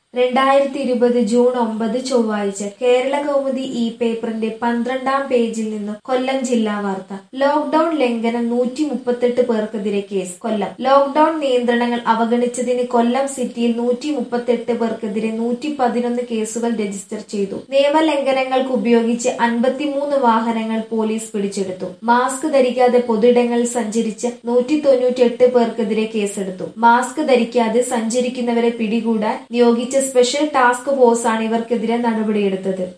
രണ്ടായിരത്തി ഇരുപത് ജൂൺ ഒമ്പത് ചൊവ്വാഴ്ച കേരള കൗമുദി ഈ പേപ്പറിന്റെ പന്ത്രണ്ടാം പേജിൽ നിന്നും കൊല്ലം ജില്ലാ വാർത്ത ലോക്ഡൌൺ ലംഘനം നൂറ്റി മുപ്പത്തെട്ട് പേർക്കെതിരെ കേസ് കൊല്ലം ലോക്ഡൌൺ നിയന്ത്രണങ്ങൾ അവഗണിച്ചതിന് കൊല്ലം സിറ്റിയിൽ നൂറ്റി മുപ്പത്തെട്ട് പേർക്കെതിരെ നൂറ്റി പതിനൊന്ന് കേസുകൾ രജിസ്റ്റർ ചെയ്തു നിയമലംഘനങ്ങൾക്ക് ഉപയോഗിച്ച് അൻപത്തിമൂന്ന് വാഹനങ്ങൾ പോലീസ് പിടിച്ചെടുത്തു മാസ്ക് ധരിക്കാതെ പൊതുയിടങ്ങളിൽ സഞ്ചരിച്ച നൂറ്റി തൊണ്ണൂറ്റി എട്ട് പേർക്കെതിരെ കേസെടുത്തു മാസ്ക് ധരിക്കാതെ സഞ്ചരിക്കുന്നവരെ പിടികൂടാൻ നിയോഗിച്ച സ്പെഷ്യൽ ടാസ്ക് ഫോഴ്സാണ് ഇവർക്കെതിരെ നടപടിയെടുത്തത്